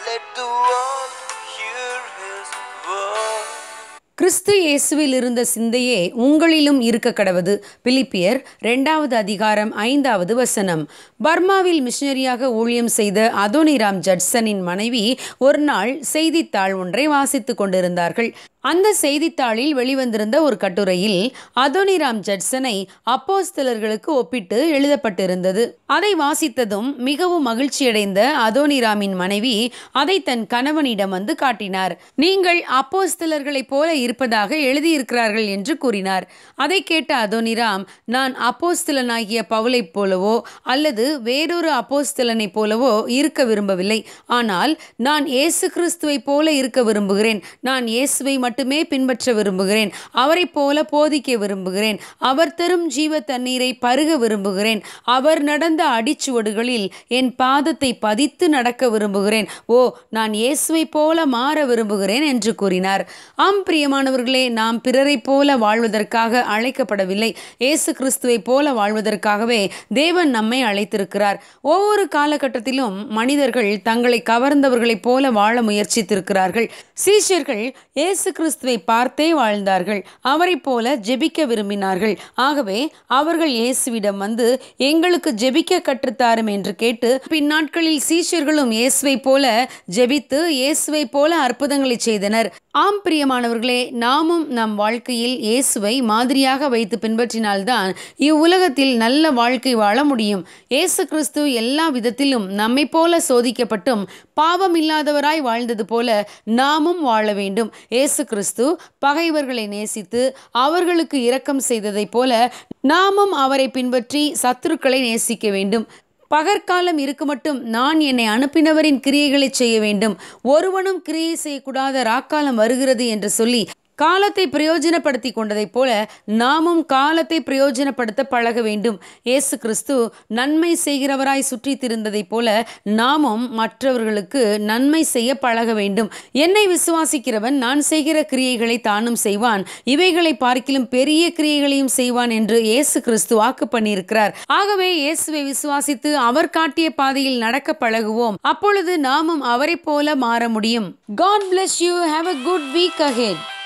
Let the world hear his word. கிறிஸ்து இயேசுவில் இருந்த சிந்தையே உங்களிலும் இருக்க கடவது பிலிப்பியர் இரண்டாவது அதிகாரம் ஐந்தாவது வசனம் பர்மாவில் மிஷனரியாக ஊழியம் செய்த அதோனிராம் ஜட்சனின் மனைவி ஒரு நாள் செய்தித்தாள் ஒன்றை வாசித்துக் கொண்டிருந்தார்கள் அந்த செய்தித்தாளில் வெளிவந்திருந்த ஒரு கட்டுரையில் அதோனிராம் ஜட்சனை அப்போஸ்தலர்களுக்கு ஒப்பிட்டு எழுதப்பட்டிருந்தது அதை வாசித்ததும் மிகவும் மகிழ்ச்சியடைந்த அதோனிராமின் மனைவி அதை தன் கணவனிடம் வந்து காட்டினார் நீங்கள் அப்போஸ்தலர்களைப் போல இருப்பதாக எழுதியிருக்கிறார்கள் என்று கூறினார் அதை கேட்ட அதோனிராம் நான் அப்போஸ்தலனாகிய பவுலைப் போலவோ அல்லது வேறொரு அப்போஸ்தலனைப் போலவோ இருக்க விரும்பவில்லை ஆனால் நான் இயேசு கிறிஸ்துவைப் போல இருக்க விரும்புகிறேன் நான் இயேசுவை மட்டுமே பின்பற்ற விரும்புகிறேன் அவரைப் போல போதிக்க விரும்புகிறேன் அவர் தரும் ஜீவ தண்ணீரை பருக விரும்புகிறேன் அவர் நடந்த அடிச்சுவடுகளில் என் பாதத்தை பதித்து நடக்க விரும்புகிறேன் ஓ நான் இயேசுவைப் போல மாற விரும்புகிறேன் என்று கூறினார் ஆம் பிரியமானவர்களே நாம் பிறரைப் போல வாழ்வதற்காக அழைக்கப்படவில்லை இயேசு கிறிஸ்துவைப் போல வாழ்வதற்காகவே தேவன் நம்மை அழைத்திருக்கிறார் ஒவ்வொரு காலகட்டத்திலும் மனிதர்கள் தங்களை கவர்ந்தவர்களைப் போல வாழ முயற்சித்திருக்கிறார்கள் சீஷர்கள் இயேசு கிறிஸ்துவை பார்த்தே வாழ்ந்தார்கள் அவரைப் போல ஜெபிக்க விரும்பினார்கள் ஆகவே அவர்கள் இயேசுவிடம் வந்து எங்களுக்கு ஜெபிக்க கற்றுத்தாரும் என்று கேட்டு பின்னாட்களில் சீஷர்களும் இயேசுவை போல ஜெபித்து இயேசுவை போல அற்புதங்களை செய்தனர் ஆம் பிரியமானவர்களே நாமும் நம் வாழ்க்கையில் இயேசுவை மாதிரியாக வைத்து பின்பற்றினால்தான் இவ்வுலகத்தில் நல்ல வாழ்க்கை வாழ முடியும் இயேசு கிறிஸ்து எல்லா விதத்திலும் நம்மை போல சோதிக்கப்பட்டும் பாவம் இல்லாதவராய் வாழ்ந்தது போல நாமும் வாழ வேண்டும் இயேசு கிறிஸ்து பகைவர்களை நேசித்து அவர்களுக்கு இரக்கம் செய்ததைப் போல நாமும் அவரை பின்பற்றி சத்துருக்களை நேசிக்க வேண்டும் பகற்காலம் இருக்கு மட்டும் நான் என்னை அனுப்பினவரின் கிரியைகளை செய்ய வேண்டும் ஒருவனும் கிரியை செய்யக்கூடாத ராக்காலம் வருகிறது என்று சொல்லி காலத்தை பிரயோஜனப்படுத்தி கொண்டதைப் போல நாமும் காலத்தை பிரயோஜனப்படுத்த பழக வேண்டும் இயேசு கிறிஸ்து நன்மை செய்கிறவராய் சுற்றி திருந்ததைப் போல நாமும் மற்றவர்களுக்கு நன்மை செய்ய பழக வேண்டும் என்னை விசுவாசிக்கிறவன் நான் செய்கிற கிரியைகளை தானும் செய்வான் இவைகளை பார்க்கிலும் பெரிய கிரியைகளையும் செய்வான் என்று இயேசு கிறிஸ்து வாக்கு பண்ணியிருக்கிறார் ஆகவே இயேசுவை விசுவாசித்து அவர் காட்டிய பாதையில் நடக்க பழகுவோம் அப்பொழுது நாமும் அவரைப் போல மாற முடியும் God bless you have a good week ahead